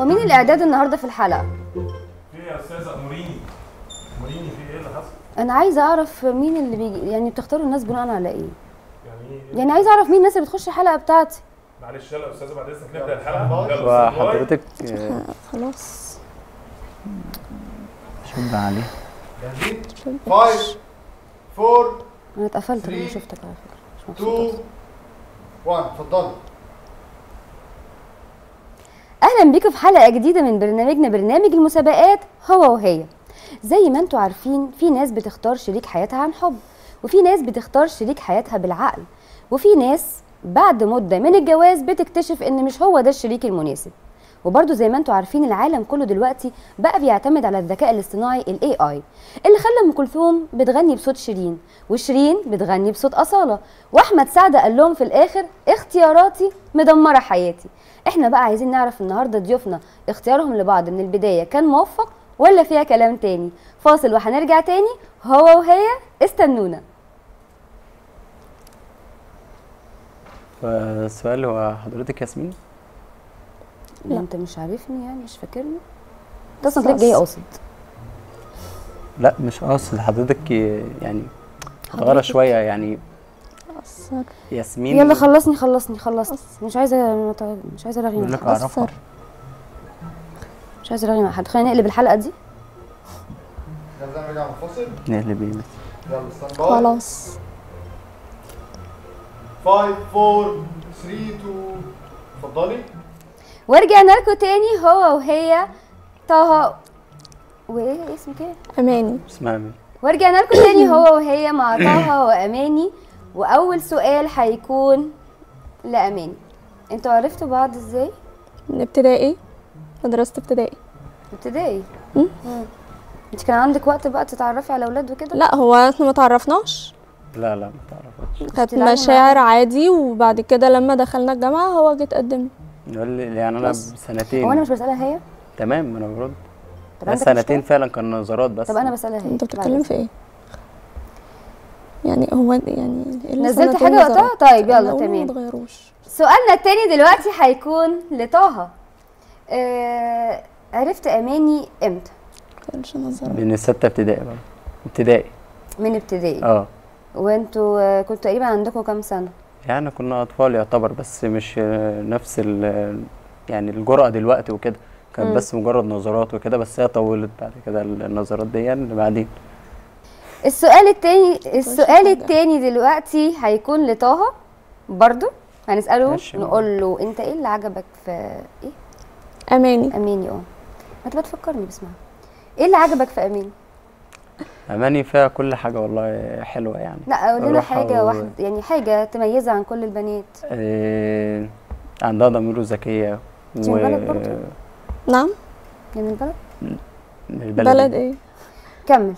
هو مين الاعداد النهارده في الحلقه في يا استاذه اموريني اموريني في ايه اللي حصل؟ انا عايزه اعرف مين اللي بيجي يعني بتختاروا الناس بناء على ايه يعني ايه؟ يعني عايزه اعرف مين الناس اللي بتخش الحلقه بتاعتي معلش يلا يا استاذه بعد اذنك نبدا الحلقه يلا أستاذ لؤي. وحضرتك آه، خلاص شد عليه جاهزين 5 4 انا اتقفلت لما Three, شفتك على فكره مش مبسوطه 2 1 اتفضلي اهلا بيكم في حلقه جديده من برنامجنا برنامج المسابقات هو وهي زي ما انتوا عارفين في ناس بتختار شريك حياتها عن حب وفي ناس بتختار شريك حياتها بالعقل وفي ناس بعد مده من الجواز بتكتشف ان مش هو ده الشريك المناسب وبرضه زي ما انتوا عارفين العالم كله دلوقتي بقى بيعتمد على الذكاء الاصطناعي الاي اي اللي خلى ام كلثوم بتغني بصوت شيرين وشيرين بتغني بصوت اصاله واحمد سعد قال لهم في الاخر اختياراتي مدمره حياتي احنا بقى عايزين نعرف النهارده ضيوفنا اختيارهم لبعض من البدايه كان موفق ولا فيها كلام تاني فاصل وهنرجع تاني هو وهي استنونا فالسؤال هو حضرتك ياسمين لا انت مش عارفني يعني مش فاكرني انت اصلا تلاقيك جاي قاصد لا مش قاصد حضرتك يعني متغيرة شوية يعني أثر ياسمين يلا خلصني خلصني خلصني مش عايزه مش عايزه ارغي بقول مع لك حد اعرفها أثر مش عايزه ارغي مع حد خلينا نقلب الحلقه دي جاهزين نرجع منفصل نقلب ايه بس يلا ستاند باي خلاص 5 4 3 2 اتفضلي ورجعنا لكم تاني هو وهي طه وايه اسمك ايه أماني اسمها مين ورجعنا لكم تاني هو وهي مع طه واماني واول سؤال هيكون لاماني انتوا عرفتوا بعض ازاي من ابتدائي مدرسة ابتدائي ابتدائي مم. مم. انت كان عندك وقت بقى تتعرفي على اولاد وكده لا هو احنا ما تعرفناش لا لا ما تعرفتش كانت بتلعبوا مشاعر عادي وبعد كده لما دخلنا الجامعة هو جه اتقدم يقول لي يعني انا بس. بسنتين هو انا مش بسالها هي تمام انا برد طب لا انت سنتين مش فعلا كان نظرات بس طب انا بسالها هي انت بعد بتتكلم إذنك. في ايه يعني هو يعني إيه اللي نزلت سنتين حاجة وقتها؟ نظرات؟ طيب، يلا، أنا أقول تمام. ما تغيروش سؤالنا التاني دلوقتي هيكون لطه آه عرفت اماني امتى كانش نظرات من الستة ابتدائي بقى ابتدائي من ابتدائي اه وانتوا آه، كنتوا تقريبا عندكم كام سنه يعني كنا اطفال يعتبر بس مش آه، نفس ال يعني الجرأة دلوقتي وكده كانت مم. بس مجرد نظرات وكده بس هي طولت بعد كده النظرات دي يعني بعدين السؤال التاني السؤال حاجة. التاني دلوقتي هيكون لطه برضو هنساله ماشي. نقول له انت ايه اللي عجبك في ايه أماني اماني اه ما تبقى تفكرني باسمها ايه اللي عجبك في اماني أماني فيها كل حاجة والله حلوة يعني لا قول لنا الراحة حاجه و- واحده يعني حاجه تميزها عن كل البنات آه، عندها ضمير وذكية انت من بلد برضو؟ نعم يعني من البلد من البلد بلد دي. ايه كمل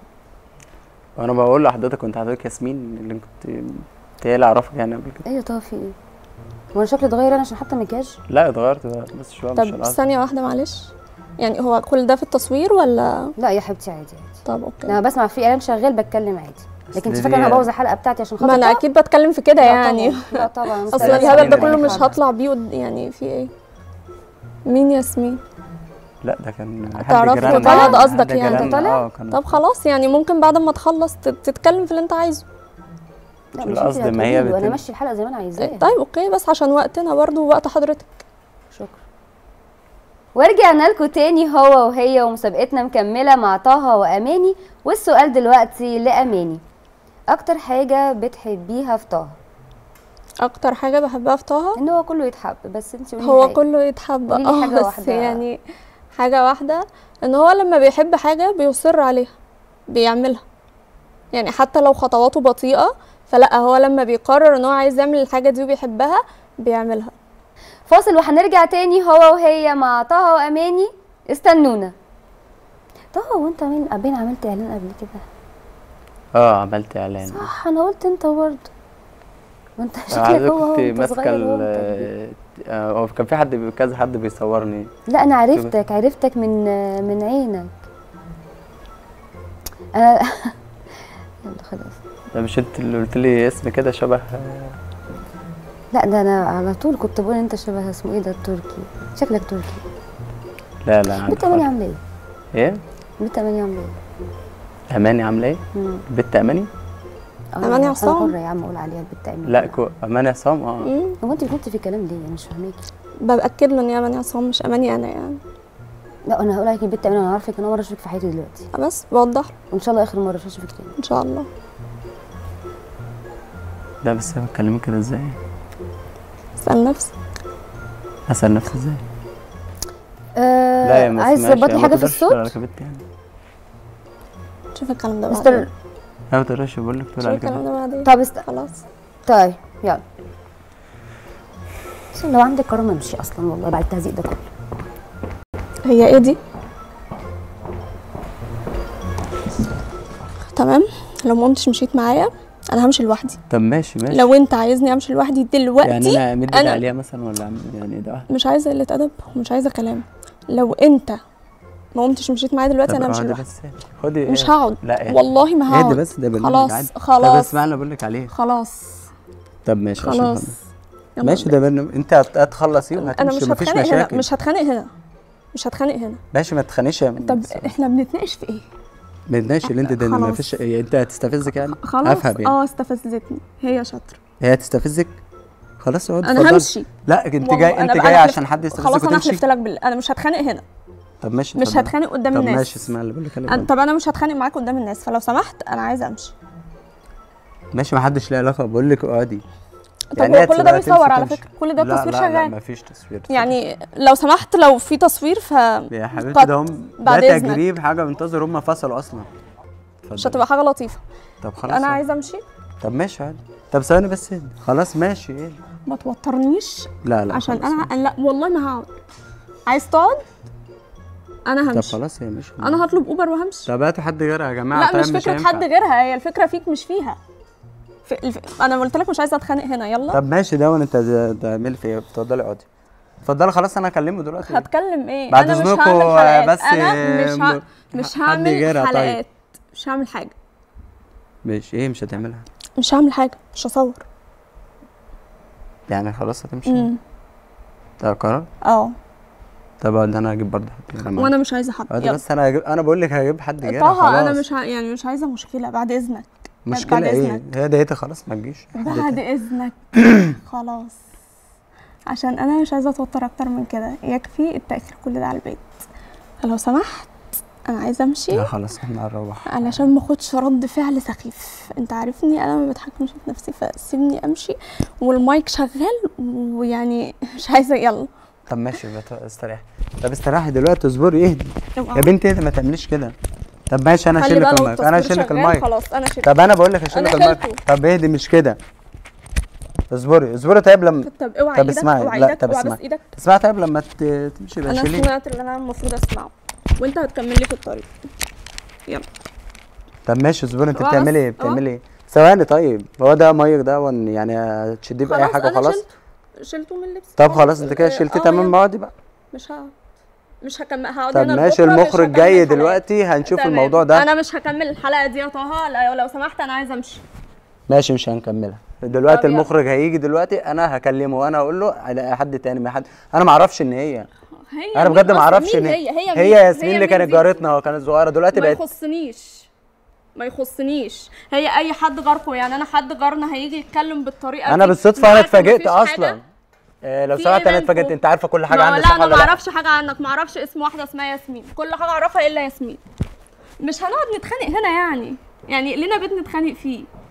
وأنا بقول لحضرتك كنت حضرتك ياسمين اللي كنت انت هي اللي أعرفك يعني قبل كده ايه يا طه في ايه هو انا شكلي اتغير انا عشان حاطه مكياج لا اتغيرت بقى، بس شوية مش طب العصر ثانية واحدة معلش يعني هو كل ده في التصوير ولا لا يا حبيبتي عادي عادي طب اوكي لما بسمع في اعلان شغال بتكلم عادي لكن انت دي- فاكره انا هبوظ الحلقه بتاعتي عشان خاطر ما انا طه؟ اكيد بتكلم في كده لا يعني طبعاً. لا طبعا اصل ياسمين الهبل ده اللي كله مش حاجة. هطلع بيه قد- يعني في ايه مين ياسمين لا ده كان حد تعرفوا جيراننا بعض حد قصدك يعني؟ جيراننا، طالع؟ اه كان طب خلاص يعني ممكن بعد ما تخلص تت- تتكلم في اللي انت عايزه لا مش مش القصد، انت ما هي انا بتم- ماشي الحلقه زي ما انا عايزاها طيب اوكي بس عشان وقتنا برضو ووقت حضرتك شكرا ورجعنا لكم تاني هو وهي ومسابقتنا مكمله مع طه واماني والسؤال دلوقتي لاماني اكتر حاجه بتحبيها في طه اكتر حاجة بحبها في طه ان هو كله يتحب بس انت قولي هو حاجة. كله يتحب قولي لي اه حاجة بس واحدة. يعني حاجة واحدة ان هو لما بيحب حاجة بيصر عليها بيعملها يعني حتى لو خطواته بطيئة فلا هو لما بيقرر ان هو عايز يعمل الحاجة دي وبيحبها بيعملها فاصل وهنرجع تاني هو وهي مع طه واماني استنونا طه وانت مين باين عملت اعلان قبل كده اه عملت اعلان صح انا قلت انت برضه وانت شكلك حضرتك هو هو كنت وانت ماسكه صغير هو ال وانت كبير. آه، هو كان في حد كذا حد بيصورني لا انا عرفتك عرفتك من من عينك انا يلا خلاص ده مش انت اللي قلت لي اسم كده شبه لا ده انا على طول كنت بقول انت شبه اسمه ايه ده التركي شكلك تركي لا لا عادي البت اماني خالص. عامله ايه ايه البت اماني عامله ايه اماني عامله ايه مم. البت اماني آه، أماني أنا عصام. حرة يا عم اقول عليها البت اماني لا كو اماني عصام اه مم. هو انت بتنطي في كلام ليه انا مش فاهماكي بأكد له ان هي اماني عصام مش اماني انا يعني لا انا هقول لك البت اماني انا عارفك انا اول مره اشوفك في حياتي دلوقتي بس بوضح له وان شاء الله اخر مره مش هشوفك تاني ان شاء الله لا بس انا بتكلمي كده ازاي اسال نفسك اسال نفسي ازاي آه لا يا ما عايز اسمعش، تظبط لي ما حاجه في تقدرش تقول الصوت على كبت يعني شوف الكلام ده مستر بعدين لا ما تقدرش بقول لك تقول شوف على الكلام كبت ده بعدين طب است... خلاص طيب يلا بس لو عندك كرامه امشي اصلا والله بعد التهزيق ده كله هي ايه دي تمام لو ما قمتش مشيت معايا انا همشي لوحدي طب ماشي ماشي لو انت عايزني امشي لوحدي دلوقتي يعني انا امد ايدي أنا- عليها مثلا ولا أعمل- يعني ده واحد مش عايزه قله ادب ومش عايزه كلام لو انت ما قمتش مشيت معايا دلوقتي طب انا همشي اقعدي لوحدي بس خدي مش إيه؟ هقعد لا إيه؟ والله ما اهدي هقعد بس ده برنامج خلاص عادي طب خلاص اسمع اللي بقول لك عليه خلاص طب ماشي عشان خلاص خلاص. يلا ماشي ابدأ. ده برنامج انت هت- هتخلصيه انا وهتمشي مش مفيش هتخانق هنا مشاكل مش هتخانق هنا مش هتخانق هنا ماشي ما تخانيش يا طب بس- احنا بنتناقش في ايه ما تناقش اللي انت ده ما خلاص. فيش إيه، انت هتستفزك يعني خلاص افهم يعني اه استفزتني هي شاطره هي هتستفزك خلاص اقعد انا اتفضل. همشي لا انت والله جاي أنا انت بقى- جاي أنا عشان حلفت- حد يستفزك خلاص انا وتمشي حلفت لك بالله انا مش هتخانق هنا طب ماشي مش اتفضل. هتخانق قدام طب الناس ماشي اسمع اللي بقول لك عليه أنا- طب انا مش هتخانق معاك قدام الناس فلو سمحت انا عايزه امشي ماشي ما حدش ليه علاقه بقول لك اقعدي طب يعني هو هي كل ده تسيبها بيصور تمشي على تمشي. فكره كل ده لا تصوير لا لا شغال ما فيش تصوير يعني لو سمحت لو في تصوير ف يا حبيبتي قط- ده هم ده بعد إذنك. تجريب حاجه بنتظر هم فصلوا اصلا مش اتفضل. هتبقى حاجه لطيفه طب خلاص انا اهو. عايزه امشي طب ماشي عادي طب ثواني بس اهدي. خلاص ماشي ايه ما توترنيش لا لا عشان خلاص. انا أنا- لا والله ما هقعد عايز تقعد انا طب همشي خلاص يا ماشي انا هطلب اوبر وهمشي طب هاتوا حد غيرها يا جماعه لا طيب مش فكره هينفع. حد غيرها هي الفكره فيك مش فيها في الف... انا قلت لك مش عايزه اتخانق هنا يلا طب ماشي ده انت تعمل في ايه اتفضلي اقعدي اتفضلي خلاص انا اكلمه دلوقتي هتكلم ايه بعد انا مش إذنكم، هعمل حلقات بس انا مش ه... م- مش حد هعمل غيرها طيب. حلقات مش هعمل حاجه ماشي ايه مش هتعملها مش هعمل حاجه مش هصور يعني خلاص هتمشي امم ده قرار اه طب اقعد انا هجيب برضه حد غيرها معايا. وانا مش عايزه حد اقعدي يلا. بس انا هجيب انا بقول لك هجيب حد غيرها طه خلاص انا مش ه... يعني مش عايزه مشكله بعد اذنك مشكله بعد ايه إذنك. هي دقيقتها خلاص ما تجيش حد بعد تاني. اذنك خلاص عشان انا مش عايزه اتوتر اكتر من كده يكفي التاخير كل ده على البيت فلو سمحت انا عايزه امشي لا خلاص احنا هنروح علشان ما اخدش رد فعل سخيف انت عارفني انا ما بتحكمش في نفسي فسيبني امشي والمايك شغال ويعني مش عايزه يلا طب ماشي بت- استريحي طب استريحي دلوقتي اصبري اهدي اوعى. يا بنتي اهدي ما تعمليش كده طب ماشي انا خلي هشيل لك بالك المايك انا التصوير هشيل لك شغال، المايك خلاص انا شلت طب انا بقول لك هشيل أنا لك المايك شلته. طب اهدي مش كده اصبري اصبري طيب لما طب اوعى طب ايدك اسمعي، اوعى لا، ايدك طب اوعى بس اسمعي. ايدك اسمعي طيب لما ت- تمشي بقى انا شيلي سمعت اللي انا المفروض اسمعه وانت هتكمل لي في الطريق يلا طب ماشي اصبري انت خلاص، بتعملي ايه أهو. بتعملي ايه ثواني طيب هو ده مايك ده ون- يعني هتشديه باي حاجه انا خلاص شلت شلته من لبسي طب خلاص انت كده شلتيه آه، تمام يلا. ما اقعدي بقى مش هقعد مش هكمل هقعد طب هنا ماشي لبكرة، مش المخرج هكمل جاي حلقات. دلوقتي هنشوف تمام. الموضوع ده انا مش هكمل الحلقه دي يا طه لا لو سمحت انا عايزه امشي ماشي مش هنكملها دلوقتي طب يلا. المخرج هيجي دلوقتي انا هكلمه وانا اقول له على حد تاني ما حد انا ما اعرفش ان هي هي انا مين بجد ما أصلاً؟ اعرفش مين ان هي هي هي مين؟ ياسمين اللي مين كانت دي؟ جارتنا وكانت صغيره دلوقتي ما بقت يخصنيش ما يخصنيش هي اي حد جاركم يعني انا حد جارنا هيجي يتكلم بالطريقه انا دي. بالصدفه انا معاك اتفاجئت مفيش حاجة؟ اصلا إيه لو في سمحت إيه انا بينكم؟ اتفاجئت انت عارفه كل حاجه ما عني لا صح انا ولا ما لا اعرفش حاجه عنك ما اعرفش اسم واحده اسمها ياسمين كل حاجه اعرفها الا ياسمين مش هنقعد نتخانق هنا يعني يعني لينا بيت نتخانق فيه